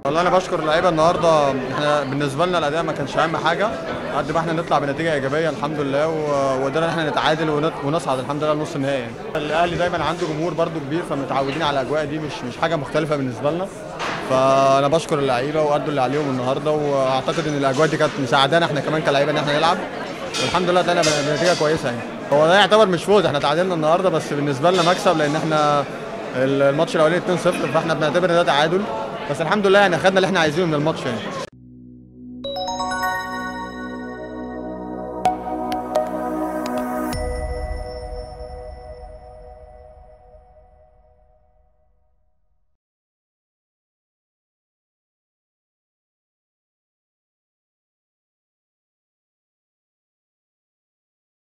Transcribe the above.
والله انا بشكر اللعيبه النهارده احنا بالنسبه لنا الاداء ما كانش اهم حاجه قد ما احنا نطلع بنتيجه ايجابيه الحمد لله و- وقدرنا ان احنا نتعادل ونت- ونصعد الحمد لله لنص النهائي يعني. الاهلي دايما عنده جمهور برده كبير فمتعودين على الاجواء دي مش مش حاجه مختلفه بالنسبه لنا فانا بشكر اللعيبه وادوا اللي عليهم النهارده واعتقد ان الاجواء دي كانت مساعدانا احنا كمان كلعيبه ان احنا نلعب والحمد لله طلعنا بنتيجه كويسه يعني هو ده يعتبر مش فوز احنا تعادلنا النهارده بس بالنسبه لنا مكسب لان احنا الماتش الاولاني 2-0 فاحنا بنعتبر ان ده تعادل بس الحمد لله يعني خدنا اللي احنا عايزينه من الماتش يعني